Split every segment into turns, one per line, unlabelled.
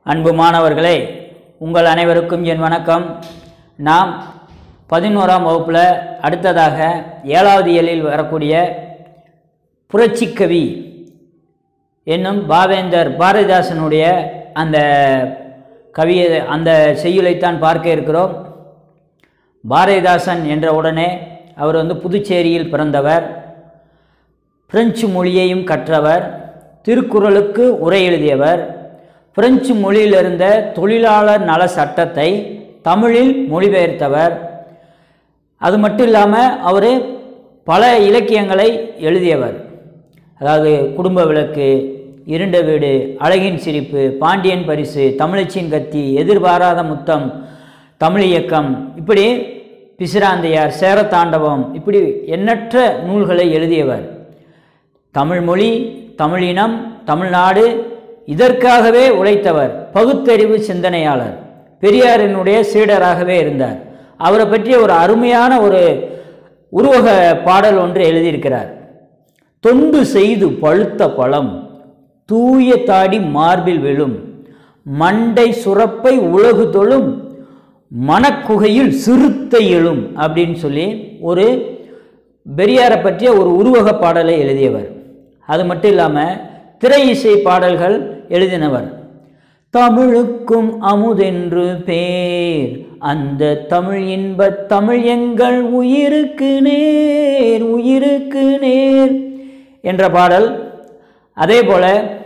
அன்பு மாணவர்களே உங்கள் அனைவருக்கும் என் வணக்கம் நாம் பதினோராம் வகுப்பில் அடுத்ததாக ஏழாவது இயலில் வரக்கூடிய புரட்சிக்கவி என்னும் பாவேந்தர் பாரதிதாசனுடைய அந்த கவியை அந்த செய்யுளைத்தான் பார்க்க இருக்கிறோம் பாரதிதாசன் என்ற உடனே அவர் வந்து புதுச்சேரியில் பிறந்தவர் பிரெஞ்சு மொழியையும் கற்றவர் திருக்குறளுக்கு உரை எழுதியவர் பிரெஞ்சு மொழியில் இருந்த தொழிலாளர் நல சட்டத்தை தமிழில் மொழிபெயர்த்தவர் அது மட்டும் இல்லாமல் அவர் பல இலக்கியங்களை எழுதியவர் அதாவது குடும்ப விளக்கு இருண்ட வீடு அழகின் சிரிப்பு பாண்டியன் பரிசு தமிழச்சின் கத்தி எதிர்பாராத முத்தம் தமிழ் இயக்கம் இப்படி பிசிராந்தையார் சேரத்தாண்டவம் இப்படி எண்ணற்ற நூல்களை எழுதியவர் தமிழ் மொழி தமிழினம் தமிழ்நாடு இதற்காகவே உழைத்தவர் பகுத்தறிவு சிந்தனையாளர் பெரியாரினுடைய சீடராகவே இருந்தார் அவரை பற்றிய ஒரு அருமையான ஒரு உருவக பாடல் ஒன்று எழுதியிருக்கிறார் தொண்டு செய்து பழுத்த பழம் தூய தாடி மார்பில் விழும் மண்டை சுரப்பை உலகு தொழும் மனக்குகையில் சிறுத்தை எழும் அப்படின்னு சொல்லி ஒரு பெரியாரை பற்றிய ஒரு உருவக பாடலை எழுதியவர் அது மட்டும் இல்லாமல் திரை இசை பாடல்கள் எழுதினவர் தமிழுக்கும் அமுதென்று பேர் அந்த தமிழ் இன்ப தமிழ் எங்கள் உயிருக்கு நேர் உயிருக்கு நேர் என்ற பாடல் அதே போல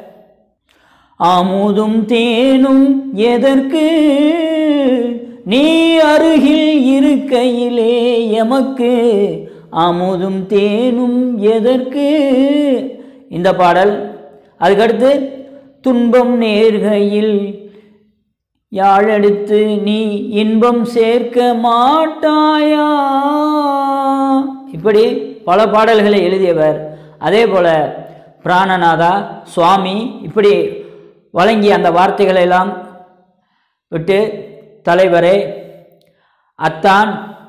அமுதும் தேனும் எதற்கு நீ அருகில் இருக்கையிலே எமக்கு அமுதும் தேனும் எதற்கு இந்த பாடல் அதுக்கடுத்து துன்பம் நேர்கையில் யாழெடுத்து நீ இன்பம் சேர்க்க மாட்டாயா இப்படி பல பாடல்களை எழுதியவர் அதே போல பிராணநாதா சுவாமி இப்படி வழங்கிய அந்த வார்த்தைகளை எல்லாம் விட்டு தலைவரே அத்தான்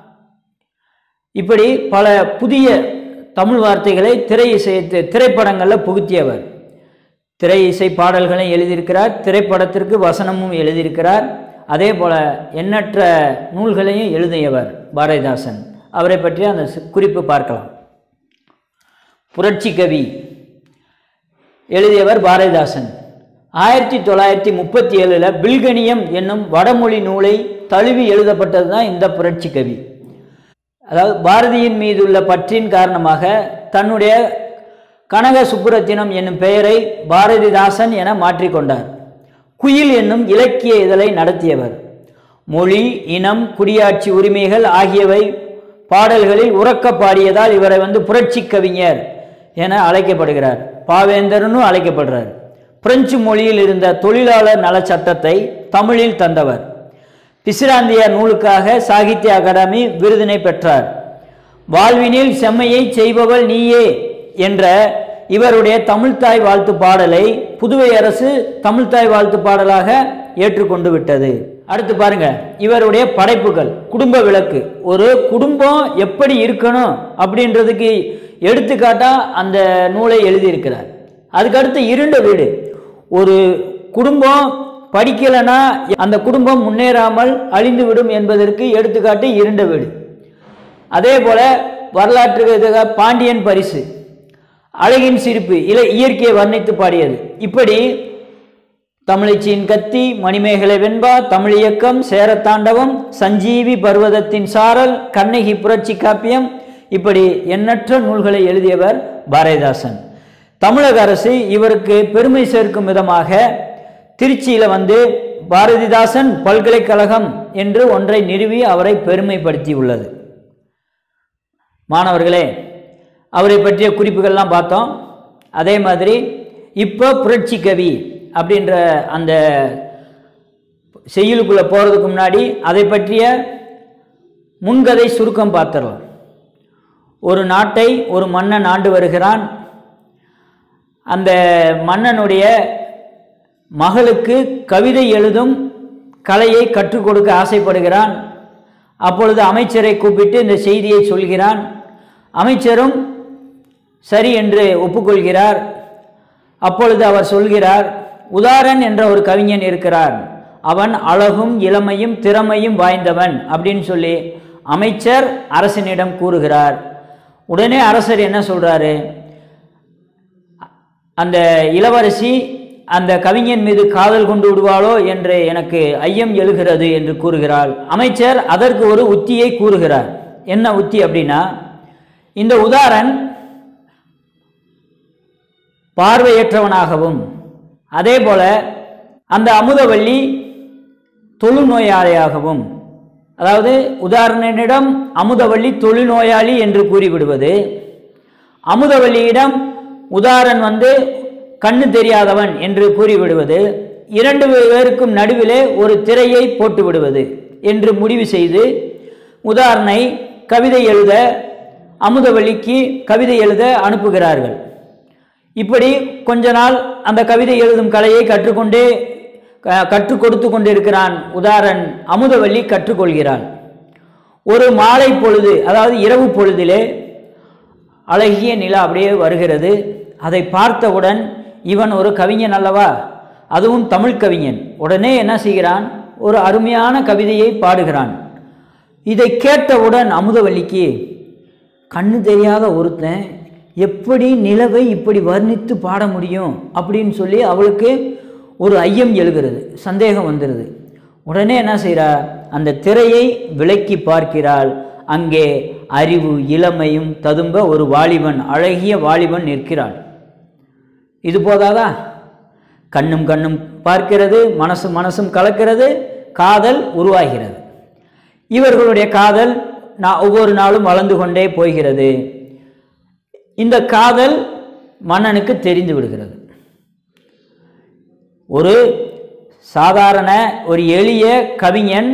இப்படி பல புதிய தமிழ் வார்த்தைகளை திரை இசை திரைப்படங்களில் புகுத்தியவர் திரை இசை பாடல்களை எழுதியிருக்கிறார் திரைப்படத்திற்கு வசனமும் எழுதியிருக்கிறார் அதே போல எண்ணற்ற நூல்களையும் எழுதியவர் பாரதிதாசன் அவரை பற்றி அந்த குறிப்பு பார்க்கலாம் புரட்சி கவி எழுதியவர் பாரதிதாசன் ஆயிரத்தி தொள்ளாயிரத்தி முப்பத்தி ஏழில் பில்கணியம் என்னும் வடமொழி நூலை தழுவி எழுதப்பட்டது தான் இந்த புரட்சி கவி அதாவது பாரதியின் மீதுள்ள பற்றின் காரணமாக தன்னுடைய கனக சுப்புரத்தினம் என்னும் பெயரை பாரதிதாசன் என மாற்றிக்கொண்டார் குயில் என்னும் இலக்கிய இதழை நடத்தியவர் மொழி இனம் குடியாட்சி உரிமைகள் ஆகியவை பாடல்களில் உறக்க பாடியதால் இவரை வந்து புரட்சி கவிஞர் என அழைக்கப்படுகிறார் பாவேந்தர்னு அழைக்கப்படுறார் பிரெஞ்சு மொழியில் இருந்த தொழிலாளர் நல சட்டத்தை தமிழில் தந்தவர் பிசிராந்தியார் நூலுக்காக சாகித்ய அகாடமி விருதினை பெற்றார் வாழ்வினில் செம்மையை செய்பவள் நீயே என்ற இவருடைய தமிழ்தாய் வாழ்த்து பாடலை புதுவை அரசு தமிழ்தாய் வாழ்த்து பாடலாக ஏற்றுக்கொண்டு விட்டது அடுத்து பாருங்க இவருடைய படைப்புகள் குடும்ப விளக்கு ஒரு குடும்பம் எப்படி இருக்கணும் அப்படின்றதுக்கு எடுத்துக்காட்டா அந்த நூலை எழுதியிருக்கிறார் அதுக்கடுத்து இருண்ட வீடு ஒரு குடும்பம் படிக்கலைன்னா அந்த குடும்பம் முன்னேறாமல் அழிந்துவிடும் என்பதற்கு எடுத்துக்காட்டு இருண்ட வீடு அதே போல வரலாற்று பாண்டியன் பரிசு அழகின் சிரிப்பு இல இயற்கையை வர்ணித்து பாடியது இப்படி தமிழச்சியின் கத்தி மணிமேகலை வெண்பா தமிழ் இயக்கம் சேரத்தாண்டவம் சஞ்சீவி பர்வதத்தின் சாரல் கண்ணகி புரட்சி காப்பியம் இப்படி எண்ணற்ற நூல்களை எழுதியவர் பாரதிதாசன் தமிழக அரசு இவருக்கு பெருமை சேர்க்கும் விதமாக திருச்சியில் வந்து பாரதிதாசன் பல்கலைக்கழகம் என்று ஒன்றை நிறுவி அவரை பெருமைப்படுத்தியுள்ளது மாணவர்களே அவரை பற்றிய குறிப்புகள்லாம் பார்த்தோம் அதே மாதிரி இப்போ புரட்சி கவி அப்படின்ற அந்த செய்யுளுக்குள்ளே போகிறதுக்கு முன்னாடி அதை பற்றிய முன்கதை சுருக்கம் பார்த்துடலாம் ஒரு நாட்டை ஒரு மன்னன் ஆண்டு வருகிறான் அந்த மன்னனுடைய மகளுக்கு கவிதை எழுதும் கலையை கற்றுக் கொடுக்க ஆசைப்படுகிறான் அப்பொழுது அமைச்சரை கூப்பிட்டு இந்த செய்தியை சொல்கிறான் அமைச்சரும் சரி என்று ஒப்புக்கொள்கிறார் அப்பொழுது அவர் சொல்கிறார் உதாரன் என்ற ஒரு கவிஞன் இருக்கிறார் அவன் அழகும் இளமையும் திறமையும் வாய்ந்தவன் அப்படின்னு சொல்லி அமைச்சர் அரசனிடம் கூறுகிறார் உடனே அரசர் என்ன சொல்றாரு அந்த இளவரசி அந்த கவிஞன் மீது காதல் கொண்டு விடுவாளோ என்று எனக்கு ஐயம் எழுகிறது என்று கூறுகிறாள் அமைச்சர் அதற்கு ஒரு உத்தியை கூறுகிறார் என்ன உத்தி அப்படின்னா இந்த உதாரன் பார்வையற்றவனாகவும் அதே போல அந்த அமுதவள்ளி தொழுநோயாளியாகவும் அதாவது உதாரணனிடம் அமுதவள்ளி தொழுநோயாளி என்று கூறிவிடுவது அமுதவல்லியிடம் உதாரன் வந்து கண்ணு தெரியாதவன் என்று கூறிவிடுவது இரண்டு பேருக்கும் நடுவிலே ஒரு திரையை போட்டு விடுவது என்று முடிவு செய்து உதாரணை கவிதை எழுத அமுதவல்லிக்கு கவிதை எழுத அனுப்புகிறார்கள் இப்படி கொஞ்ச நாள் அந்த கவிதை எழுதும் கலையை கற்றுக்கொண்டே க- கற்றுக் கொடுத்து கொண்டிருக்கிறான் உதாரன் அமுதவல்லி கற்றுக்கொள்கிறான் ஒரு மாலை பொழுது அதாவது இரவு பொழுதிலே அழகிய நிலா அப்படியே வருகிறது அதை பார்த்தவுடன் இவன் ஒரு கவிஞன் அல்லவா அதுவும் தமிழ் கவிஞன் உடனே என்ன செய்கிறான் ஒரு அருமையான கவிதையை பாடுகிறான் இதை கேட்டவுடன் அமுதவல்லிக்கு கண்ணு தெரியாத ஒருத்தன் எப்படி நிலவை இப்படி வர்ணித்து பாட முடியும் அப்படின்னு சொல்லி அவளுக்கு ஒரு ஐயம் எழுகிறது சந்தேகம் வந்துடுது உடனே என்ன செய்றா அந்த திரையை விலக்கி பார்க்கிறாள் அங்கே அறிவு இளமையும் ததும்ப ஒரு வாலிபன் அழகிய வாலிபன் நிற்கிறான் இது போதாதா கண்ணும் கண்ணும் பார்க்கிறது மனசும் மனசும் கலக்கிறது காதல் உருவாகிறது இவர்களுடைய காதல் நான் ஒவ்வொரு நாளும் வளர்ந்து கொண்டே போகிறது இந்த காதல் மன்னனுக்கு தெரிந்து விடுகிறது ஒரு சாதாரண ஒரு எளிய கவிஞன்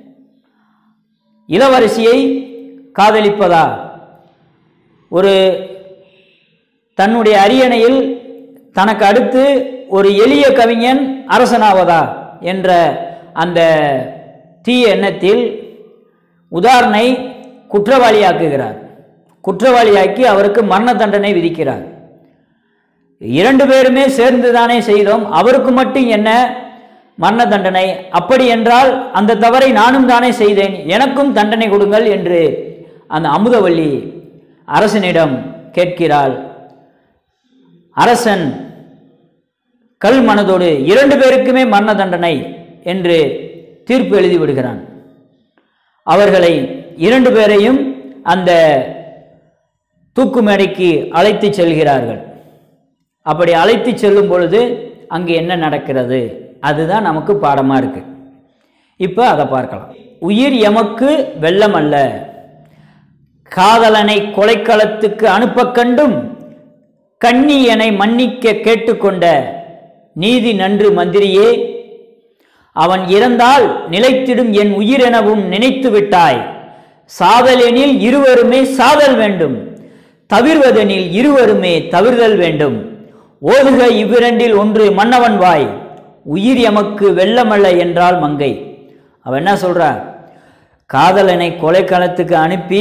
இளவரசியை காதலிப்பதா ஒரு தன்னுடைய அரியணையில் தனக்கு அடுத்து ஒரு எளிய கவிஞன் அரசனாவதா என்ற அந்த தீய எண்ணத்தில் உதாரணை குற்றவாளியாக்குகிறார் குற்றவாளியாக்கி அவருக்கு மரண தண்டனை விதிக்கிறார் இரண்டு பேருமே சேர்ந்து தானே செய்தோம் அவருக்கு மட்டும் என்ன மரண தண்டனை அப்படி என்றால் அந்த தவறை நானும் தானே செய்தேன் எனக்கும் தண்டனை கொடுங்கள் என்று அந்த அமுதவல்லி அரசனிடம் கேட்கிறாள் அரசன் கல் மனதோடு இரண்டு பேருக்குமே மரண தண்டனை என்று தீர்ப்பு எழுதி விடுகிறான் அவர்களை இரண்டு பேரையும் அந்த தூக்கு மேடைக்கு அழைத்து செல்கிறார்கள் அப்படி அழைத்து செல்லும் பொழுது அங்கு என்ன நடக்கிறது அதுதான் நமக்கு பாடமாக இருக்கு இப்போ அதை பார்க்கலாம் உயிர் எமக்கு வெள்ளம் அல்ல காதலனை கொலைக்களத்துக்கு அனுப்பக் கண்டும் கண்ணி என்னை மன்னிக்க கேட்டுக்கொண்ட நீதி நன்று மந்திரியே அவன் இறந்தால் நிலைத்திடும் என் உயிரெனவும் நினைத்து விட்டாய் சாதலெனில் இருவருமே சாதல் வேண்டும் தவிர்வதெனில் இருவருமே தவிர்தல் வேண்டும் ஓதுக இவ்விரண்டில் ஒன்று மன்னவன் வாய் உயிர் எமக்கு வெள்ளமல்ல என்றால் மங்கை அவன் என்ன சொல்றா காதலனை கொலைக்களத்துக்கு அனுப்பி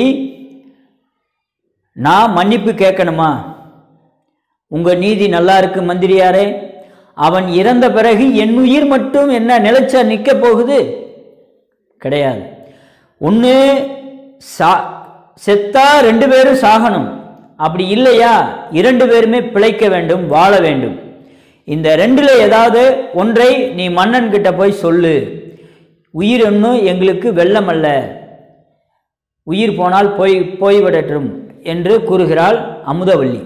நான் மன்னிப்பு கேட்கணுமா உங்க நீதி நல்லா இருக்கு மந்திரியாரே அவன் இறந்த பிறகு என் உயிர் மட்டும் என்ன நிலைச்சா நிற்க போகுது கிடையாது ஒன்று சா செத்தா ரெண்டு பேரும் சாகணும் அப்படி இல்லையா இரண்டு பேருமே பிழைக்க வேண்டும் வாழ வேண்டும் இந்த ரெண்டுல ஏதாவது ஒன்றை நீ மன்னன் கிட்ட போய் சொல்லு உயிர் ஒன்றும் எங்களுக்கு வெள்ளம் அல்ல உயிர் போனால் போய் போய்விடட்டும் என்று கூறுகிறாள் அமுதவல்லி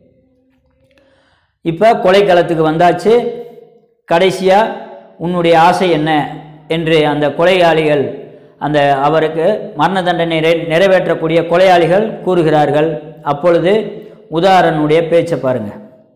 இப்போ கொலைக்களத்துக்கு வந்தாச்சு கடைசியா உன்னுடைய ஆசை என்ன என்று அந்த கொலையாளிகள் அந்த அவருக்கு மரண தண்டனை நிறை- நிறைவேற்றக்கூடிய கொலையாளிகள் கூறுகிறார்கள் அப்பொழுது உதாரனுடைய பேச்சை பாருங்க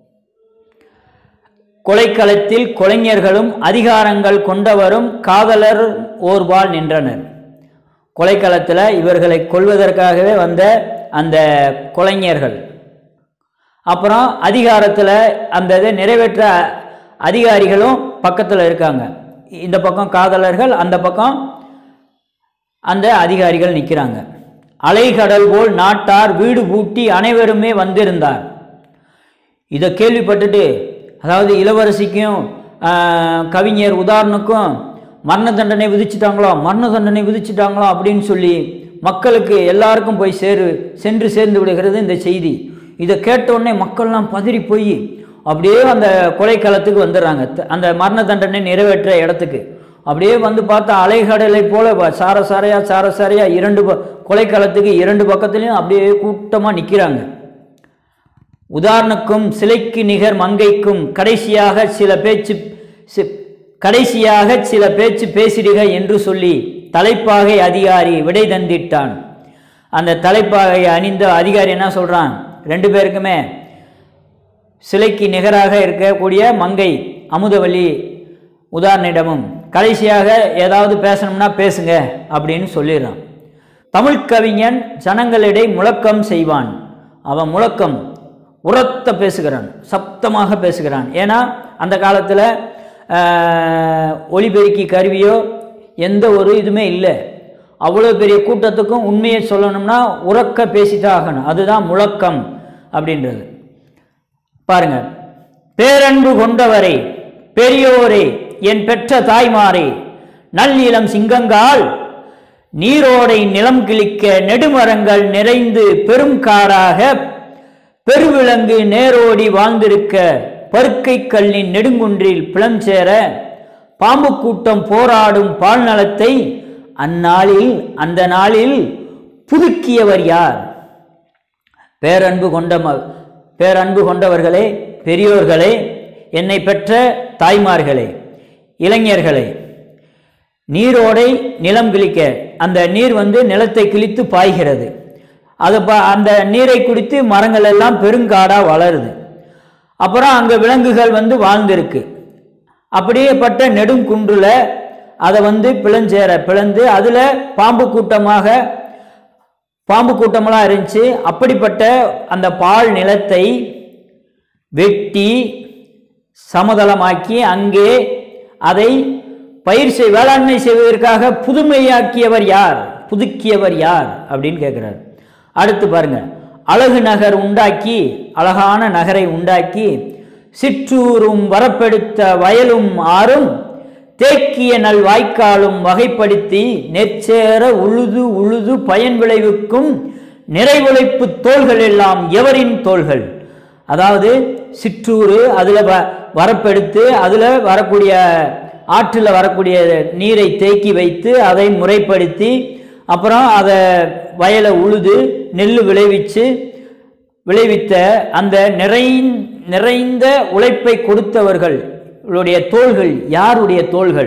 கொலைக்களத்தில் கொலைஞர்களும் அதிகாரங்கள் கொண்டவரும் காதலர் ஓர்பால் நின்றனர் கொலைக்களத்தில் இவர்களை கொல்வதற்காகவே வந்த அந்த கொலைஞர்கள் அப்புறம் அதிகாரத்தில் அந்த இதை நிறைவேற்ற அதிகாரிகளும் பக்கத்தில் இருக்காங்க இந்த பக்கம் காதலர்கள் அந்த பக்கம் அந்த அதிகாரிகள் நிற்கிறாங்க அலைகடல் போல் நாட்டார் வீடு பூட்டி அனைவருமே வந்திருந்தார் இதை கேள்விப்பட்டுட்டு அதாவது இளவரசிக்கும் ஆஹ், கவிஞர் உதாரணக்கும் மரண தண்டனை விதிச்சிட்டாங்களோ மரண தண்டனை விதிச்சிட்டாங்களோ அப்படின்னு சொல்லி மக்களுக்கு எல்லாருக்கும் போய் சேரு சென்று சேர்ந்து விடுகிறது இந்த செய்தி இதை கேட்ட உடனே மக்கள்லாம் பதறி போய் அப்படியே அந்த கொலைக்களத்துக்கு வந்துடுறாங்க த- அந்த மரண தண்டனை நிறைவேற்ற இடத்துக்கு அப்படியே வந்து பார்த்தா அலைகடலை போல வ- சார சாரையா சார சாரையா இரண்டு ப- கொலைக்களத்துக்கு இரண்டு பக்கத்துலேயும் அப்படியே கூட்டமாக நிற்கிறாங்க உதாரணக்கும் சிலைக்கு நிகர் மங்கைக்கும் கடைசியாக சில பேச்சு சி- கடைசியாக சில பேச்சு பேசிடுக என்று சொல்லி தலைப்பாகை அதிகாரி விடை தந்திட்டான் அந்த தலைப்பாகை அணிந்த அதிகாரி என்ன சொல்றான் ரெண்டு பேருக்குமே சிலைக்கு நிகராக இருக்கக்கூடிய மங்கை அமுதவல்லி உதாரணிடமும் கடைசியாக ஏதாவது பேசணும்னா பேசுங்க அப்படின்னு சொல்லிடுறான் தமிழ் கவிஞன் ஜனங்களிடை முழக்கம் செய்வான் அவன் முழக்கம் உரத்த பேசுகிறான் சப்தமாக பேசுகிறான் ஏன்னா அந்த காலத்தில் ஒலிபெருக்கி கருவியோ எந்த ஒரு இதுவுமே இல்லை அவ்வளோ பெரிய கூட்டத்துக்கும் உண்மையை சொல்லணும்னா உறக்க பேசித்தான் ஆகணும் அதுதான் முழக்கம் அப்படின்றது பாருங்க பேரன்பு கொண்டவரே பெரியோரே என் பெற்ற தாய்மாரே நல்லிளம் சிங்கங்கால் நீரோடை நிலம் கிழிக்க நெடுமரங்கள் நிறைந்து பெரும் காடாக பெருவிலங்கு நேரோடி வாழ்ந்திருக்க பருக்கை கல்லின் நெடுங்குன்றில் பிளஞ்சேர பாம்பு கூட்டம் போராடும் பால் நலத்தை அந்நாளில் அந்த நாளில் புதுக்கியவர் யார் பேரன்பு கொண்ட ம- பேரன்பு கொண்டவர்களே பெரியோர்களே என்னை பெற்ற தாய்மார்களே இளைஞர்களே நீரோடை நிலம் கிழிக்க அந்த நீர் வந்து நிலத்தை கிழித்து பாய்கிறது அது ப அந்த நீரை குடித்து மரங்கள் எல்லாம் பெருங்காடா வளருது அப்புறம் அங்கே விலங்குகள் வந்து வாழ்ந்திருக்கு அப்படியேப்பட்ட நெடுங்குன்றுல அதை வந்து பிளஞ்சேர பிளந்து அதில் பாம்பு கூட்டமாக பாம்பு கூட்டமெல்லாம் இருந்துச்சு அப்படிப்பட்ட அந்த பால் நிலத்தை வெட்டி சமதளமாக்கி அங்கே அதை பயிர் செய் வேளாண்மை செய்வதற்காக புதுமையாக்கியவர் யார் புதுக்கியவர் யார் அப்படின்னு கேட்குறார் அடுத்து பாருங்க அழகு நகர் உண்டாக்கி அழகான நகரை உண்டாக்கி சிற்றூரும் வரப்பெடுத்த வயலும் ஆறும் தேக்கிய நல் வாய்க்காலும் வகைப்படுத்தி நெற்சேர உழுது உழுது பயன் விளைவிக்கும் நிறைவுழைப்பு தோள்கள் எல்லாம் எவரின் தோள்கள் அதாவது சிற்றூர் அதில் வ வரப்பெடுத்து அதில் வரக்கூடிய ஆற்றில் வரக்கூடிய நீரை தேக்கி வைத்து அதை முறைப்படுத்தி அப்புறம் அதை வயலை உழுது நெல் விளைவிச்சு விளைவித்த அந்த நிறை நிறைந்த உழைப்பை கொடுத்தவர்கள் இவருடைய தோள்கள் யாருடைய தோள்கள்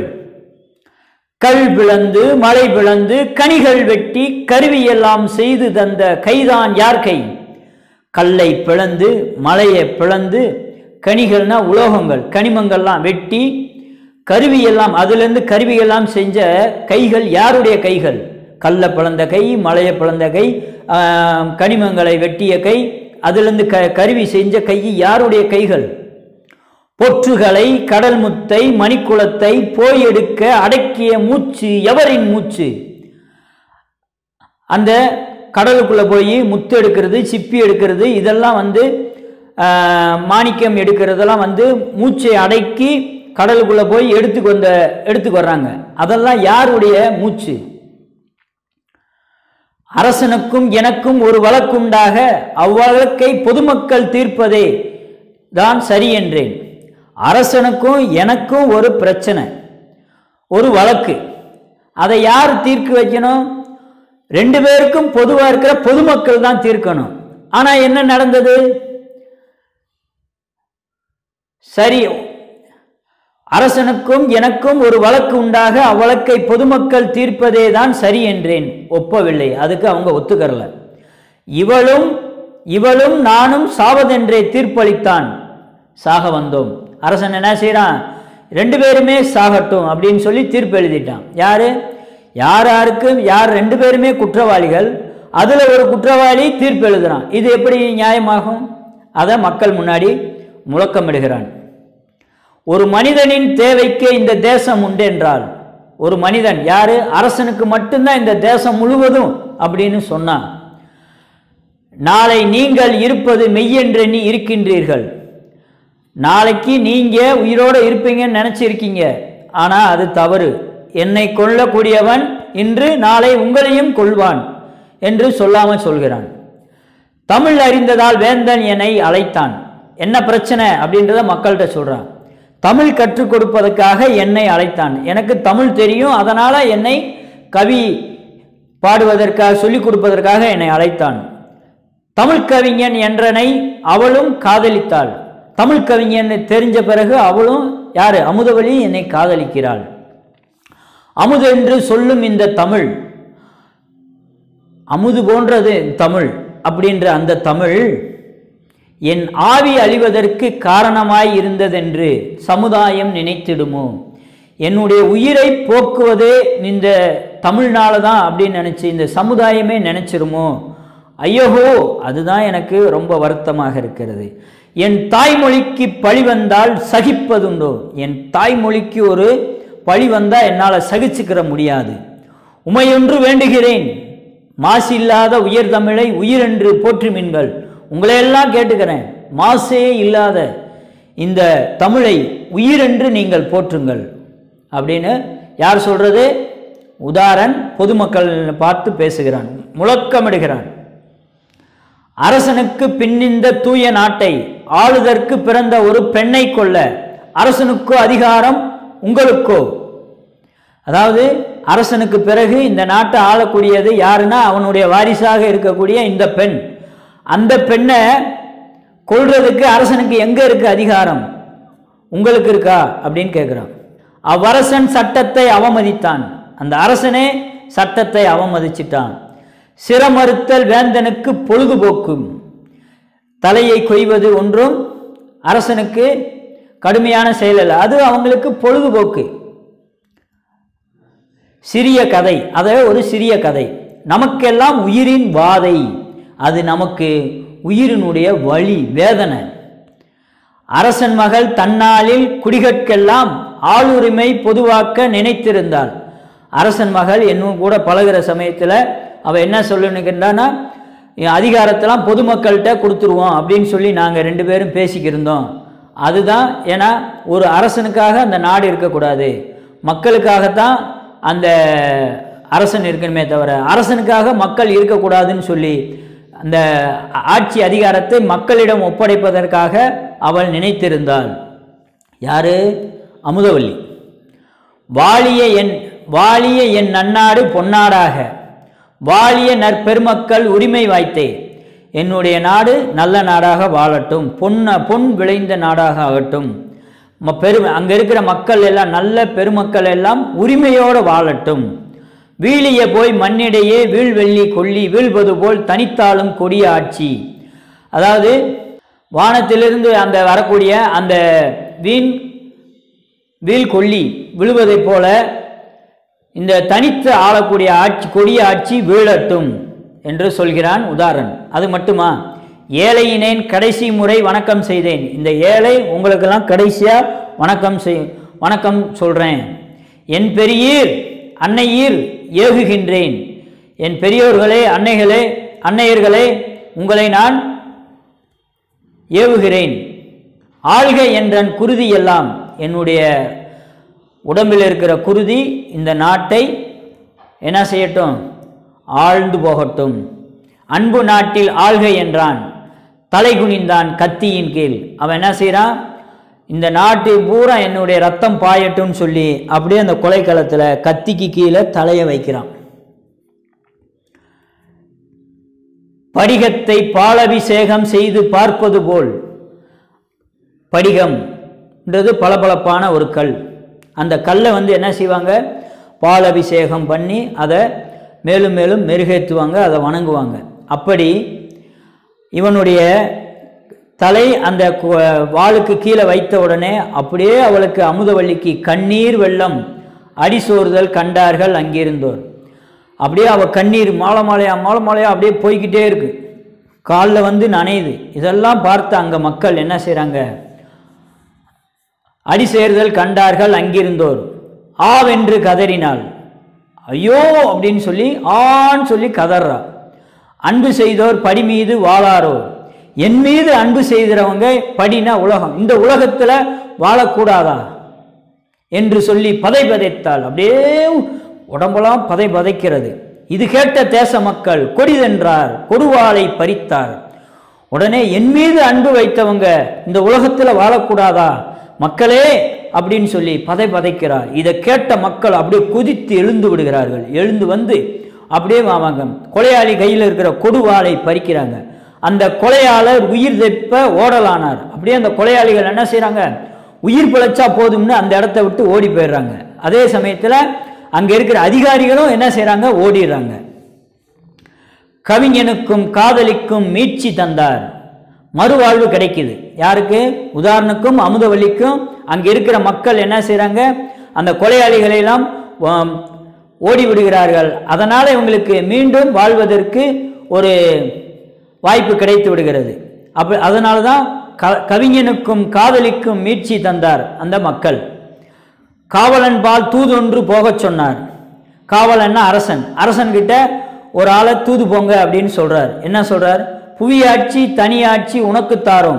கல் பிளந்து மலை பிளந்து கனிகள் வெட்டி கருவியெல்லாம் செய்து தந்த கைதான் யார் கை கல்லை பிளந்து மலையை பிளந்து கனிகள்னா உலோகங்கள் கனிமங்கள்லாம் வெட்டி கருவியெல்லாம் அதிலிருந்து கருவியெல்லாம் செஞ்ச கைகள் யாருடைய கைகள் கல்லை பிளந்த கை மலையை பிளந்த கை ஆஹ், கனிமங்களை வெட்டிய கை அதிலிருந்து க கருவி செஞ்ச கை யாருடைய கைகள் பொற்றுகளை கடல் முத்தை மணிக்குளத்தை போய் எடுக்க அடக்கிய மூச்சு எவரின் மூச்சு அந்த கடலுக்குள்ள போய் முத்து எடுக்கிறது சிப்பி எடுக்கிறது இதெல்லாம் வந்து ஆஹ், மாணிக்கம் எடுக்கிறதெல்லாம் வந்து மூச்சை அடக்கி கடலுக்குள்ள போய் எடுத்துக்கு வந்த எடுத்துக்கு வர்றாங்க அதெல்லாம் யாருடைய மூச்சு அரசனுக்கும் எனக்கும் ஒரு வழக்குண்டாக அவ்வழக்கை பொதுமக்கள் தீர்ப்பதே தான் சரி என்றேன் அரசனுக்கும் எனக்கும் ஒரு பிரச்சனை ஒரு வழக்கு அதை யார் தீர்க்க வைக்கணும் ரெண்டு பேருக்கும் பொதுவாக இருக்கிற பொதுமக்கள் தான் தீர்க்கணும் ஆனால் என்ன நடந்தது சரி அரசனுக்கும் எனக்கும் ஒரு வழக்கு உண்டாக அவ்வழக்கை பொதுமக்கள் தீர்ப்பதே தான் சரி என்றேன் ஒப்பவில்லை அதுக்கு அவங்க ஒத்துக்கறல இவளும் இவளும் நானும் சாவதென்றே தீர்ப்பளித்தான் சாக வந்தோம் அரசன் என்ன செய்றான் ரெண்டு பேருமே சாகட்டும் அப்படின்னு சொல்லி தீர்ப்பு எழுதிட்டான் யாரு யார் யாருக்கும் யார் ரெண்டு பேருமே குற்றவாளிகள் அதுல ஒரு குற்றவாளி தீர்ப்பு எழுதுறான் இது எப்படி நியாயமாகும் அதை மக்கள் முன்னாடி முழக்கமிடுகிறான் ஒரு மனிதனின் தேவைக்கு இந்த தேசம் உண்டு என்றால் ஒரு மனிதன் யாரு அரசனுக்கு மட்டும்தான் இந்த தேசம் முழுவதும் அப்படின்னு சொன்னான் நாளை நீங்கள் இருப்பது மெய்யென்றெண்ணி இருக்கின்றீர்கள் நாளைக்கு நீங்க உயிரோடு இருப்பீங்கன்னு நினைச்சிருக்கீங்க ஆனா அது தவறு என்னை கொல்லக்கூடியவன் இன்று நாளை உங்களையும் கொள்வான் என்று சொல்லாமல் சொல்கிறான் தமிழ் அறிந்ததால் வேந்தன் என்னை அழைத்தான் என்ன பிரச்சனை அப்படின்றத மக்கள்கிட்ட சொல்றான் தமிழ் கற்றுக் கொடுப்பதற்காக என்னை அழைத்தான் எனக்கு தமிழ் தெரியும் அதனால என்னை கவி பாடுவதற்காக சொல்லிக் கொடுப்பதற்காக என்னை அழைத்தான் தமிழ் கவிஞன் என்றனை அவளும் காதலித்தாள் தமிழ் கவிஞன் தெரிஞ்ச பிறகு அவளும் யாரு அமுதவழி என்னை காதலிக்கிறாள் அமுது என்று சொல்லும் இந்த தமிழ் அமுது போன்றது தமிழ் அப்படின்ற அந்த தமிழ் என் ஆவி அழிவதற்கு காரணமாய் இருந்ததென்று சமுதாயம் நினைத்திடுமோ என்னுடைய உயிரை போக்குவதே இந்த தமிழ்னால தான் அப்படின்னு நினச்சி இந்த சமுதாயமே நினைச்சிருமோ ஐயோஹோ அதுதான் எனக்கு ரொம்ப வருத்தமாக இருக்கிறது என் தாய்மொழிக்கு பழி வந்தால் சகிப்பதுண்டோ என் தாய்மொழிக்கு ஒரு பழி வந்தால் என்னால் சகிச்சுக்கிற முடியாது உமையொன்று வேண்டுகிறேன் மாசு இல்லாத உயர் தமிழை உயிரென்று போற்றுமின்கள் உங்களையெல்லாம் கேட்டுக்கிறேன் மாசே இல்லாத இந்த தமிழை உயிரென்று நீங்கள் போற்றுங்கள் அப்படின்னு யார் சொல்றது உதாரன் பொதுமக்கள் பார்த்து பேசுகிறான் முழக்கமிடுகிறான் அரசனுக்கு பின்னிந்த தூய நாட்டை ஆளுதற்கு பிறந்த ஒரு பெண்ணை கொள்ள அரசனுக்கோ அதிகாரம் உங்களுக்கோ அதாவது அரசனுக்கு பிறகு இந்த நாட்டை ஆளக்கூடியது யாருன்னா அவனுடைய வாரிசாக இருக்கக்கூடிய இந்த பெண் அந்த பெண்ணை கொள்றதுக்கு அரசனுக்கு எங்க இருக்கு அதிகாரம் உங்களுக்கு இருக்கா அப்படின்னு கேட்குறான் அவ்வரசன் சட்டத்தை அவமதித்தான் அந்த அரசனே சட்டத்தை அவமதிச்சிட்டான் சிரமறுத்தல் வேந்தனுக்கு பொழுதுபோக்கும் தலையை கொய்வது ஒன்றும் அரசனுக்கு கடுமையான செயல் அல்ல அது அவங்களுக்கு பொழுதுபோக்கு சிறிய கதை அதை ஒரு சிறிய கதை நமக்கெல்லாம் உயிரின் வாதை அது நமக்கு உயிரினுடைய வழி வேதனை அரசன் மகள் தன்னாலில் குடிகட்கெல்லாம் ஆளுரிமை பொதுவாக்க நினைத்திருந்தாள் அரசன் மகள் என்னும் கூட பழகுற சமயத்தில் அவள் என்ன சொல்லுன்னுக்கின்றான்னா அதிகாரத்தெல்லாம் பொதுமக்கள்கிட்ட கொடுத்துருவோம் அப்படின்னு சொல்லி நாங்கள் ரெண்டு பேரும் பேசிக்கிருந்தோம் அதுதான் ஏன்னா ஒரு அரசனுக்காக அந்த நாடு இருக்கக்கூடாது மக்களுக்காகத்தான் அந்த அரசன் இருக்கணுமே தவிர அரசனுக்காக மக்கள் இருக்கக்கூடாதுன்னு சொல்லி அந்த ஆட்சி அதிகாரத்தை மக்களிடம் ஒப்படைப்பதற்காக அவள் நினைத்திருந்தாள் யாரு அமுதவல்லி வாழிய என் வாழிய என் நன்னாடு பொன்னாடாக வாழிய நற்பெருமக்கள் உரிமை வாய்த்தே என்னுடைய நாடு நல்ல நாடாக வாழட்டும் பொன்ன பொன் விளைந்த நாடாக ஆகட்டும் ம- பெருமை அங்கே இருக்கிற மக்கள் எல்லாம் நல்ல பெருமக்கள் எல்லாம் உரிமையோடு வாழட்டும் வீழிய போய் மண்ணிடையே வீழ்வெள்ளி கொல்லி வீழ்வது போல் தனித்தாளும் கொடிய ஆட்சி அதாவது வானத்திலிருந்து அந்த வரக்கூடிய அந்த வீண் வீழ் கொல்லி விழுவதைப் போல இந்த தனித்து ஆளக்கூடிய ஆட்சி கொடிய ஆட்சி வீழட்டும் என்று சொல்கிறான் உதாரண் அது மட்டுமா ஏழையினேன் கடைசி முறை வணக்கம் செய்தேன் இந்த ஏழை உங்களுக்கெல்லாம் கடைசியா வணக்கம் செய் வணக்கம் சொல்றேன் என் பெரியீர் அன்னையீர் ஏகுகின்றேன் என் பெரியோர்களே அன்னைகளே அன்னையர்களே உங்களை நான் ஏவுகிறேன் ஆள்க என்றன் குருதி எல்லாம் என்னுடைய உடம்பில் இருக்கிற குருதி இந்த நாட்டை என்ன செய்யட்டும் ஆழ்ந்து போகட்டும் அன்பு நாட்டில் ஆள்க என்றான் தலை குனிந்தான் கத்தியின் கீழ் அவன் என்ன செய்கிறான் இந்த நாட்டு பூரா என்னுடைய ரத்தம் பாயட்டும்னு சொல்லி அப்படியே அந்த கொலைக்களத்தில் கத்திக்கு கீழே தலையை வைக்கிறான் படிகத்தை பாலபிஷேகம் செய்து பார்ப்பது போல் படிகம்ன்றது பளபளப்பான ஒரு கல் அந்த கல்லை வந்து என்ன செய்வாங்க பாலபிஷேகம் பண்ணி அதை மேலும் மேலும் மெருகேற்றுவாங்க அதை வணங்குவாங்க அப்படி இவனுடைய தலை அந்த கு- வாளுக்கு கீழே வைத்த உடனே அப்படியே அவளுக்கு அமுதவள்ளிக்கு கண்ணீர் வெள்ளம் அடிசோறுதல் கண்டார்கள் அங்கிருந்தோர் அப்படியே அவ கண்ணீர் மாலை மாலையா மாலை மாலையா அப்படியே போய்க்கிட்டே இருக்கு காலில் வந்து நனையுது இதெல்லாம் பார்த்து அங்கே மக்கள் என்ன செய்கிறாங்க அடி சேர்தல் கண்டார்கள் அங்கிருந்தோர் ஆவென்று கதறினாள் ஐயோ அப்படின்னு சொல்லி ஆன்னு சொல்லி கதறா அன்பு செய்தோர் படி மீது வாழாரோ என் மீது அன்பு செய்கிறவங்க படினா உலகம் இந்த உலகத்துல வாழக்கூடாதா என்று சொல்லி பதை பதைத்தாள் அப்படியே உடம்பெல்லாம் பதை பதைக்கிறது இது கேட்ட தேச மக்கள் கொடிதென்றார் கொடுவாளை பறித்தார் உடனே என் மீது அன்பு வைத்தவங்க இந்த உலகத்துல வாழக்கூடாதா மக்களே அப்படின்னு சொல்லி பதை பதைக்கிறார் இதை கேட்ட மக்கள் அப்படியே குதித்து எழுந்து விடுகிறார்கள் எழுந்து வந்து அப்படியே அவங்க கொலையாளி கையில் இருக்கிற கொடுவாளை பறிக்கிறாங்க அந்த கொலையாளர் உயிர் தெப்ப ஓடலானார் அப்படியே அந்த கொலையாளிகள் என்ன செய்றாங்க உயிர் பிழைச்சா போதும்னு அந்த இடத்த விட்டு ஓடி போயிடுறாங்க அதே சமயத்தில் அங்க இருக்கிற அதிகாரிகளும் என்ன செய்றாங்க ஓடிடுறாங்க கவிஞனுக்கும் காதலிக்கும் மீட்சி தந்தார் மறுவாழ்வு கிடைக்குது யாருக்கு உதாரணக்கும் அமுதவல்லிக்கும் அங்க இருக்கிற மக்கள் என்ன செய்றாங்க அந்த கொலையாளிகளை எல்லாம் ஆம், ஓடி விடுகிறார்கள் அதனால இவங்களுக்கு மீண்டும் வாழ்வதற்கு ஒரு வாய்ப்பு கிடைத்து விடுகிறது அப்ப அதனால தான் க கவிஞனுக்கும் காதலிக்கும் மீட்சி தந்தார் அந்த மக்கள் காவலன் பால் தூதொன்று போகச் சொன்னார் காவலன்னா அரசன் அரசன்கிட்ட ஒரு ஆளை தூது போங்க அப்படின்னு சொல்றார் என்ன சொல்றார் புவியாட்சி தனியாட்சி உனக்கு தாரோம்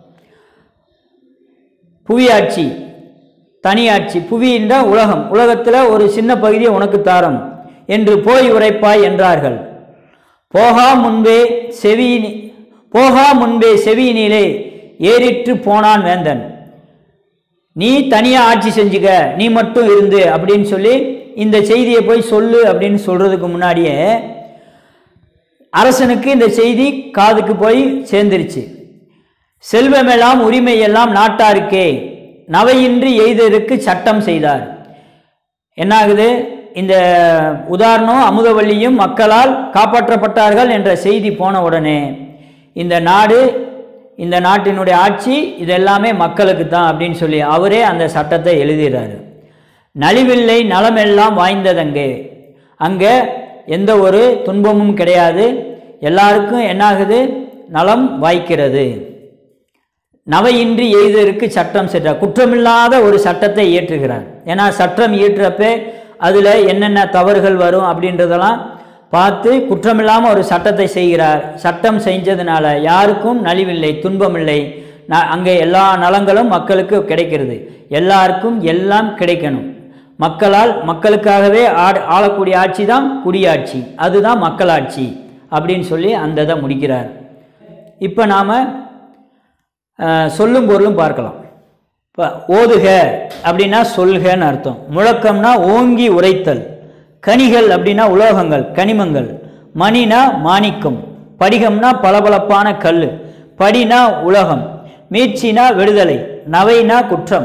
புவியாட்சி தனியாட்சி புவின்ற உலகம் உலகத்தில் ஒரு சின்ன பகுதியை உனக்கு தாரம் என்று போய் உரைப்பாய் என்றார்கள் போகா முன்பே செவி போகா முன்பே செவியினிலே ஏறிற்று போனான் வேந்தன் நீ தனியா ஆட்சி செஞ்சுக்க நீ மட்டும் இருந்து அப்படின்னு சொல்லி இந்த செய்தியை போய் சொல்லு அப்படின்னு சொல்றதுக்கு முன்னாடியே அரசனுக்கு இந்த செய்தி காதுக்கு போய் சேர்ந்துருச்சு செல்வமெல்லாம் உரிமையெல்லாம் நாட்டாருக்கே நவையின்றி எய்ததற்கு சட்டம் செய்தார் என்ன ஆகுது இந்த உதாரணம் அமுதவல்லியும் மக்களால் காப்பாற்றப்பட்டார்கள் என்ற செய்தி போன உடனே இந்த நாடு இந்த நாட்டினுடைய ஆட்சி இதெல்லாமே மக்களுக்கு தான் அப்படின்னு சொல்லி அவரே அந்த சட்டத்தை எழுதுகிறாரு நலிவில்லை நலமெல்லாம் வாய்ந்ததங்கே அங்கே எந்த ஒரு துன்பமும் கிடையாது எல்லாருக்கும் என்னாகுது நலம் வாய்க்கிறது நவையின்றி எய்தற்கு சட்டம் சென்றார் குற்றமில்லாத ஒரு சட்டத்தை இயற்றுகிறார் ஏன்னா சட்டம் இயற்றப்ப அதில் என்னென்ன தவறுகள் வரும் அப்படின்றதெல்லாம் பார்த்து குற்றமில்லாமல் ஒரு சட்டத்தை செய்கிறார் சட்டம் செஞ்சதுனால யாருக்கும் நலிவில்லை துன்பமில்லை ந- அங்கே எல்லா நலங்களும் மக்களுக்கு கிடைக்கிறது எல்லாருக்கும் எல்லாம் கிடைக்கணும் மக்களால் மக்களுக்காகவே ஆட ஆளக்கூடிய ஆட்சி தான் குடியாட்சி அதுதான் மக்களாட்சி அப்படின்னு சொல்லி அந்த இதை முடிக்கிறார் இப்போ நாம் சொல்லும் பொருளும் பார்க்கலாம் இப்போ ஓதுக அப்படின்னா சொல்கன்னு அர்த்தம் முழக்கம்னா ஓங்கி உரைத்தல் கனிகள் அப்படின்னா உலோகங்கள் கனிமங்கள் மணினா மாணிக்கம் படிகம்னா பளபளப்பான கல் படினா உலகம் மீட்சினா விடுதலை நவைனா குற்றம்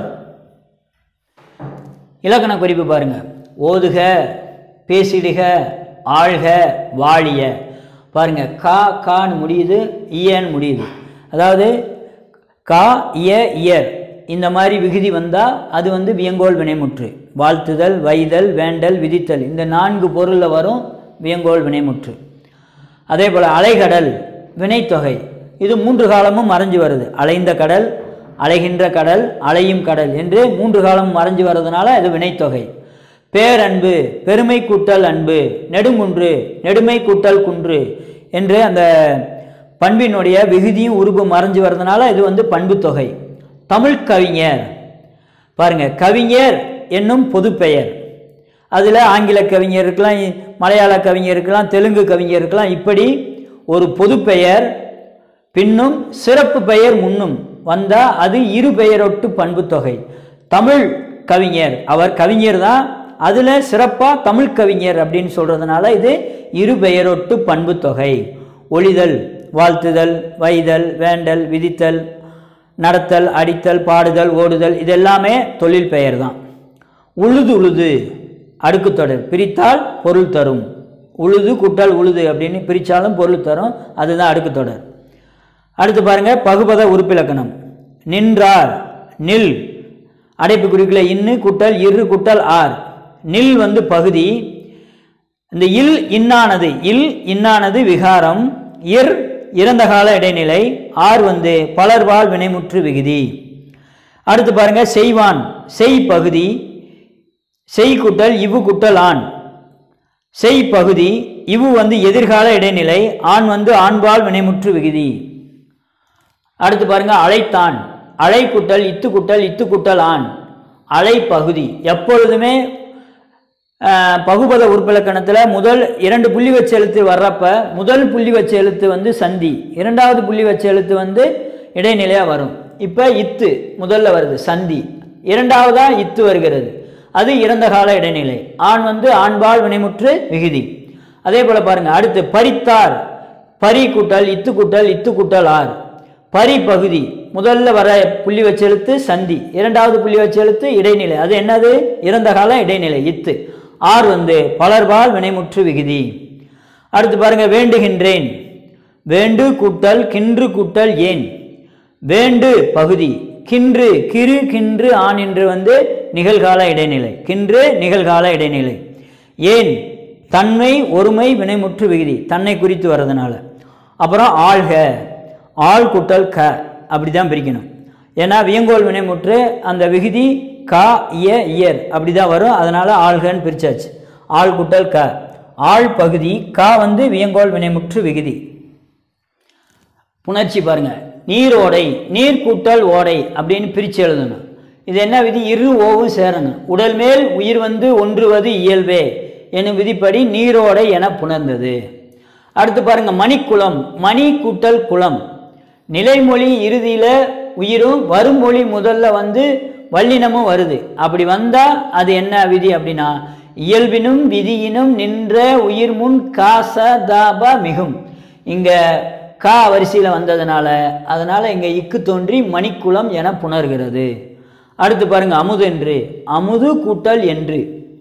இலக்கண குறிப்பு பாருங்க ஓதுக பேசிடுக ஆழ்க வாழிய பாருங்க கா கான்னு முடியுது இயன்னு முடியுது அதாவது கா இய இயர் இந்த மாதிரி விகுதி வந்தால் அது வந்து வியங்கோல் வினைமுற்று வாழ்த்துதல் வைதல் வேண்டல் விதித்தல் இந்த நான்கு பொருளில் வரும் வியங்கோல் வினைமுற்று அதே போல் அலைகடல் வினைத்தொகை இது மூன்று காலமும் மறைஞ்சு வருது அலைந்த கடல் அலைகின்ற கடல் அலையும் கடல் என்று மூன்று காலம் மறைஞ்சு வர்றதுனால இது வினைத்தொகை பேரன்பு பெருமை கூட்டல் அன்பு நெடுங்குன்று நெடுமை கூட்டல் குன்று என்று அந்த பண்பினுடைய விகுதியும் உருபு மறைஞ்சு வர்றதுனால இது வந்து பண்புத் தொகை தமிழ் கவிஞர் பாருங்க கவிஞர் என்னும் பொதுப்பெயர் அதில் ஆங்கில கவிஞர் இருக்கலாம் இ- மலையாள கவிஞர் இருக்கலாம் தெலுங்கு கவிஞர் இருக்கலாம் இப்படி ஒரு பொதுப்பெயர் பின்னும் சிறப்பு பெயர் முன்னும் வந்தால் அது இரு பெயரொட்டு பண்புத் தொகை தமிழ் கவிஞர் அவர் கவிஞர் தான் அதில் சிறப்பாக தமிழ் கவிஞர் அப்படின்னு சொல்கிறதுனால இது இரு பெயரொட்டு பண்புத் தொகை ஒளிதல் வாழ்த்துதல் வைதல் வேண்டல் விதித்தல் நடத்தல் அடித்தல் பாடுதல் ஓடுதல் இது எல்லாமே தொழில் பெயர் தான் உழுது உழுது அடுக்கு தொடர் பிரித்தால் பொருள் தரும் உழுது குட்டல் உழுது அப்படின்னு பிரித்தாலும் பொருள் தரும் அதுதான் அடுக்கு தொடர் அடுத்து பாருங்க பகுபத உறுப்பிலக்கணம் நின்றார் நில் அடைப்பு குறிக்கல இன்னு குட்டல் இரு குட்டல் ஆர் நில் வந்து பகுதி இந்த இல் இன்னானது இல் இன்னானது விகாரம் இர் இறந்த கால இடைநிலை ஆர் வந்து பலர்வால் வினைமுற்று விகுதி அடுத்து பாருங்க செய்வான் செய் பகுதி செய் குட்டல் இவு குட்டல் ஆண் செய் பகுதி இவு வந்து எதிர்கால இடைநிலை ஆண் வந்து ஆண்பால் வினைமுற்று விகுதி அடுத்து பாருங்க அழைத்தான் அலை குட்டல் இத்து குட்டல் இத்து குட்டல் ஆண் அலை பகுதி எப்பொழுதுமே ஆஹ், பகுபத உறுப்பிலக்கணத்தில் முதல் இரண்டு புள்ளி வச்ச எழுத்து வர்றப்ப முதல் புள்ளி வச்ச எழுத்து வந்து சந்தி இரண்டாவது புள்ளி வச்ச எழுத்து வந்து இடைநிலையாக வரும் இப்போ இத்து முதல்ல வருது சந்தி இரண்டாவதா இத்து வருகிறது அது இறந்த கால இடைநிலை ஆண் வந்து ஆண்பால் வினைமுற்று விகுதி அதே போல பாருங்க அடுத்து பறித்தார் பரி கூட்டல் இத்து கூட்டல் இத்து கூட்டல் ஆர் பரி பகுதி முதல்ல வர புள்ளி வச்ச எழுத்து சந்தி இரண்டாவது புள்ளி வச்ச எழுத்து இடைநிலை அது என்னது இறந்த கால இடைநிலை இத்து ஆர் வந்து பலர்பால் வினைமுற்று விகுதி அடுத்து பாருங்க வேண்டுகின்றேன் வேண்டு கூட்டல் கின்று கூட்டல் ஏன் வேண்டு பகுதி கின்று கிரு கின்று ஆண் என்று வந்து நிகழ்கால இடைநிலை கின்று நிகழ்கால இடைநிலை ஏன் தன்மை ஒருமை வினைமுற்று விகுதி தன்னை குறித்து வர்றதுனால அப்புறம் ஆள்க ஆள் கூட்டல் க அப்படி தான் பிரிக்கணும் ஏன்னா வியங்கோல் வினைமுற்று அந்த விகுதி க இய இயர் அப்படி தான் வரும் அதனால ஆள்கன்னு பிரிச்சாச்சு ஆள் கூட்டல் க ஆள் பகுதி க வந்து வியங்கோல் வினைமுற்று விகுதி புணர்ச்சி பாருங்க நீரோடை நீர் கூட்டல் ஓடை அப்படின்னு பிரித்து எழுதணும் இது என்ன விதி இரு ஓவும் சேரணும் உடல் மேல் உயிர் வந்து ஒன்றுவது இயல்பே எனும் விதிப்படி நீரோடை என புணர்ந்தது அடுத்து பாருங்க மணிக்குளம் மணி கூட்டல் குளம் நிலைமொழி இறுதியில் உயிரும் வருமொழி முதல்ல வந்து வல்லினமும் வருது அப்படி வந்தா அது என்ன விதி அப்படின்னா இயல்பினும் விதியினும் நின்ற உயிர் முன் காச தாப மிகும் இங்க கா வரிசையில் வந்ததுனால அதனால இங்க இக்கு தோன்றி மணிக்குளம் என புணர்கிறது அடுத்து பாருங்க அமுதென்று அமுது கூட்டல் என்று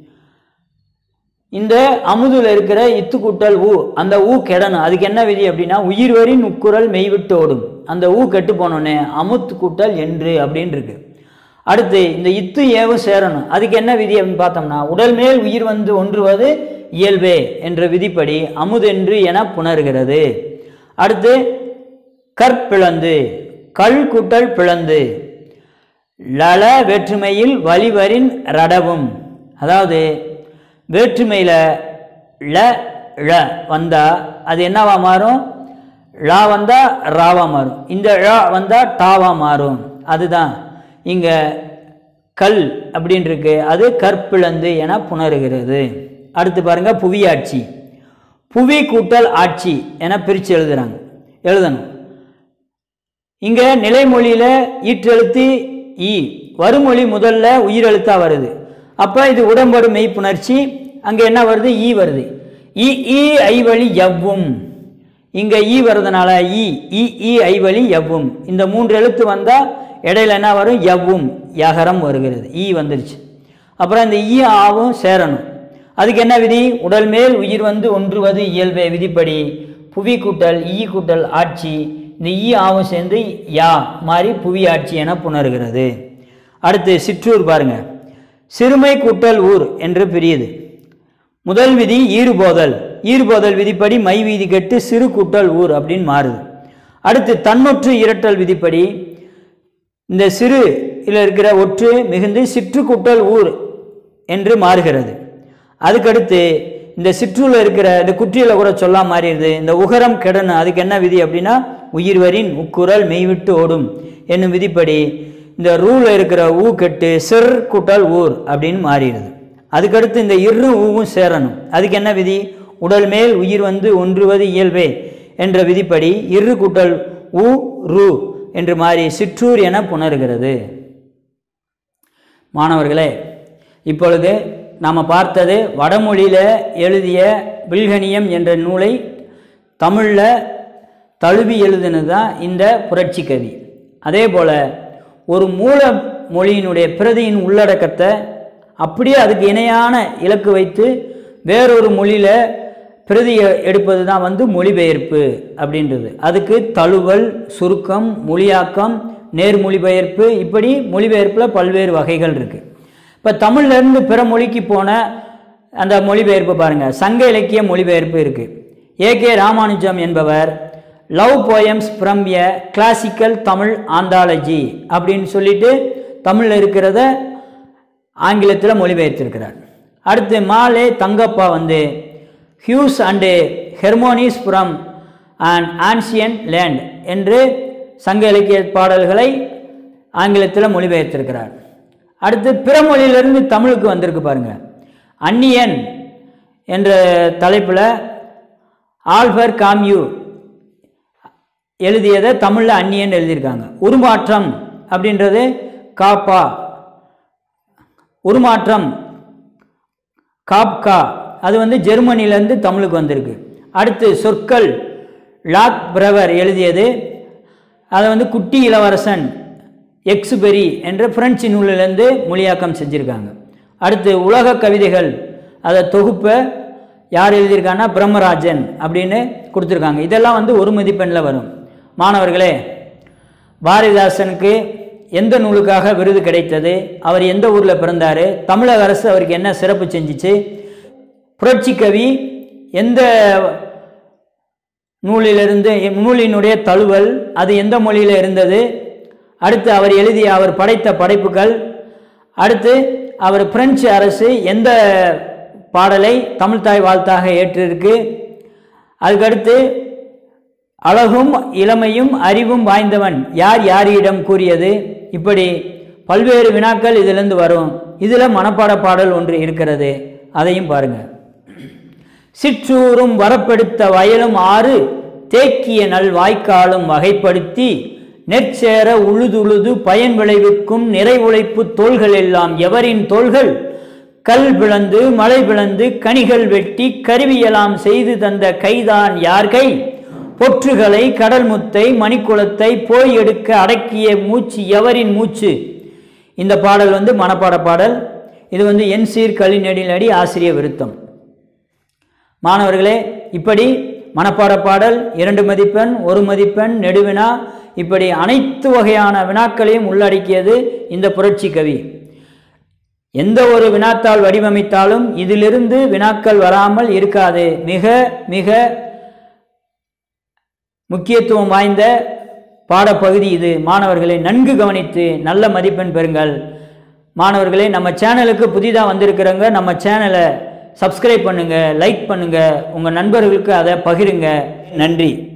இந்த அமுதுல இருக்கிற இத்து கூட்டல் ஊ அந்த ஊ கெடணும் அதுக்கு என்ன விதி அப்படின்னா உயிர்வரின் உக்குரல் மெய்விட்டு ஓடும் அந்த ஊ கெட்டு போனோடனே அமுத்து கூட்டல் என்று அப்படின்னு இருக்கு அடுத்து இந்த இத்து ஏவும் சேரணும் அதுக்கு என்ன விதி அப்படின்னு பார்த்தோம்னா உடல் மேல் உயிர் வந்து ஒன்றுவது இயல்பே என்ற விதிப்படி அமுதென்று என புணர்கிறது அடுத்து கற்பிளந்து கல் கூட்டல் பிளந்து லல வேற்றுமையில் வலிவரின் ரடவும் அதாவது வேற்றுமையில் ல ழ வந்தா அது என்னவா மாறும் ழா வந்தா ராவா மாறும் இந்த ழ வந்தா டாவா மாறும் அதுதான் இங்க கல் அப்படின்னு இருக்கு அது கற்பிளந்து என புணருகிறது அடுத்து பாருங்க புவியாட்சி புவி கூட்டல் ஆட்சி என பிரித்து எழுதுறாங்க எழுதணும் இங்க நிலைமொழியில ஈற்றெழுத்து ஈ வருமொழி முதல்ல உயிரெழுத்தா வருது அப்ப இது உடம்படு மெய்ப்புணர்ச்சி அங்க என்ன வருது ஈ வருது ஈ ஈ ஐவழி எவ்வும் இங்க ஈ வருதுனால ஈ ஈ ஈ ஐவழி எவ்வும் இந்த மூன்று எழுத்து வந்தா இடையில என்ன வரும் எவ்வும் யகரம் வருகிறது ஈ வந்துருச்சு அப்புறம் இந்த ஈ ஆவும் சேரணும் அதுக்கு என்ன விதி உடல் மேல் உயிர் வந்து ஒன்றுவது இயல்பே விதிப்படி புவி கூட்டல் ஈ கூட்டல் ஆட்சி இந்த ஈ ஆவும் சேர்ந்து யா மாறி புவி ஆட்சி என புணர்கிறது அடுத்து சிற்றூர் பாருங்க சிறுமை கூட்டல் ஊர் என்று பிரியுது முதல் விதி ஈறுபோதல் ஈறுபோதல் விதிப்படி மை வீதி கெட்டு சிறு கூட்டல் ஊர் அப்படின்னு மாறுது அடுத்து தன்னொற்று இரட்டல் விதிப்படி இந்த சிறு இதில் இருக்கிற ஒற்று மிகுந்து சிற்று கூட்டல் ஊர் என்று மாறுகிறது அதுக்கடுத்து இந்த சிற்றூரில் இருக்கிற இந்த குற்றியில கூட சொல்ல மாறிடுது இந்த உகரம் கெடணும் அதுக்கு என்ன விதி அப்படின்னா உயிர்வரின் உக்குரல் மெய்விட்டு ஓடும் என்னும் விதிப்படி இந்த ரூல இருக்கிற ஊ கெட்டு சிறு கூட்டல் ஊர் அப்படின்னு மாறிடுது அதுக்கடுத்து இந்த இரு ஊவும் சேரணும் அதுக்கு என்ன விதி உடல் மேல் உயிர் வந்து ஒன்றுவது இயல்பே என்ற விதிப்படி இரு கூட்டல் உ ரு என்று மாறி சிற்றூர் என புணர்கிறது மாணவர்களே இப்பொழுது நாம் பார்த்தது வடமொழியில் எழுதிய வில்கணியம் என்ற நூலை தமிழில் தழுவி எழுதினது தான் இந்த புரட்சி கவி அதே போல் ஒரு மூல மொழியினுடைய பிரதியின் உள்ளடக்கத்தை அப்படியே அதுக்கு இணையான இலக்கு வைத்து வேறொரு மொழியில் பிரதி எடுப்பது தான் வந்து மொழிபெயர்ப்பு அப்படின்றது அதுக்கு தழுவல் சுருக்கம் மொழியாக்கம் நேர்மொழிபெயர்ப்பு இப்படி மொழிபெயர்ப்பில் பல்வேறு வகைகள் இருக்குது இப்போ தமிழ்லேருந்து பிற மொழிக்கு போன அந்த மொழிபெயர்ப்பு பாருங்கள் சங்க இலக்கிய மொழிபெயர்ப்பு இருக்குது ஏ கே ராமானுஜம் என்பவர் love poems from a classical Tamil anthology அப்படின்னு சொல்லிட்டு தமிழில் இருக்கிறத ஆங்கிலத்தில் மொழிபெயர்த்திருக்கிறார் அடுத்து மாலே தங்கப்பா வந்து hues and harmonies from and ancient land என்று சங்க இலக்கிய பாடல்களை ஆங்கிலத்தில் மொழிபெயர்த்திருக்கிறார் அடுத்து பிற மொழியிலிருந்து தமிழுக்கு வந்திருக்கு பாருங்க அந்நியன் என்ற தலைப்பில் ஆல்பர் காம்யூ எழுதியதை தமிழில் அந்நியன் எழுதியிருக்காங்க உருமாற்றம் அப்படின்றது காப்பா உருமாற்றம் காப்கா அது வந்து ஜெர்மனிலேருந்து தமிழுக்கு வந்திருக்கு அடுத்து சொற்கள் லாக் பிரவர் எழுதியது அதை வந்து குட்டி இளவரசன் எக்ஸுபெரி என்ற பிரெஞ்சு நூலிலிருந்து மொழியாக்கம் செஞ்சுருக்காங்க அடுத்து உலக கவிதைகள் அதை தொகுப்பை யார் எழுதியிருக்காங்கன்னா பிரம்மராஜன் அப்படின்னு கொடுத்துருக்காங்க இதெல்லாம் வந்து ஒரு மதிப்பெண்ணில் வரும் மாணவர்களே பாரதிதாசனுக்கு எந்த நூலுக்காக விருது கிடைத்தது அவர் எந்த ஊரில் பிறந்தார் தமிழக அரசு அவருக்கு என்ன சிறப்பு செஞ்சுச்சு புரட்சி கவி எந்த நூலிலிருந்து நூலினுடைய தழுவல் அது எந்த மொழியில் இருந்தது அடுத்து அவர் எழுதிய அவர் படைத்த படைப்புகள் அடுத்து அவர் பிரெஞ்சு அரசு எந்த பாடலை தமிழ்தாய் வாழ்த்தாக ஏற்றிருக்கு அதுக்கடுத்து அழகும் இளமையும் அறிவும் வாய்ந்தவன் யார் யாரிடம் கூறியது இப்படி பல்வேறு வினாக்கள் இதிலிருந்து வரும் இதில் மனப்பாட பாடல் ஒன்று இருக்கிறது அதையும் பாருங்க சிற்றூரும் வரப்படுத்த வயலும் ஆறு தேக்கிய நல் வாய்க்காலும் வகைப்படுத்தி நெற்சேர உழுதுழுது பயன் விளைவிக்கும் நிறை உழைப்பு தோள்கள் எல்லாம் எவரின் தோள்கள் கல் பிளந்து மலை பிளந்து கனிகள் வெட்டி கருவியெல்லாம் செய்து தந்த கைதான் யார் கை பொற்றுகளை கடல் முத்தை மணிக்குளத்தை போய் எடுக்க அடக்கிய மூச்சு எவரின் மூச்சு இந்த பாடல் வந்து மனப்பாட பாடல் இது வந்து என் சீர் கலிநெடிலடி ஆசிரிய விருத்தம் மாணவர்களே இப்படி மனப்பாட பாடல் இரண்டு மதிப்பெண் ஒரு மதிப்பெண் நெடுவினா இப்படி அனைத்து வகையான வினாக்களையும் உள்ளடக்கியது இந்த புரட்சி கவி எந்த ஒரு வினாத்தாள் வடிவமைத்தாலும் இதிலிருந்து வினாக்கள் வராமல் இருக்காது மிக மிக முக்கியத்துவம் வாய்ந்த பாடப்பகுதி இது மாணவர்களை நன்கு கவனித்து நல்ல மதிப்பெண் பெறுங்கள் மாணவர்களே நம்ம சேனலுக்கு புதிதாக வந்திருக்கிறவங்க நம்ம சேனலை சப்ஸ்கிரைப் பண்ணுங்கள் லைக் பண்ணுங்கள் உங்கள் நண்பர்களுக்கு அதை பகிருங்க நன்றி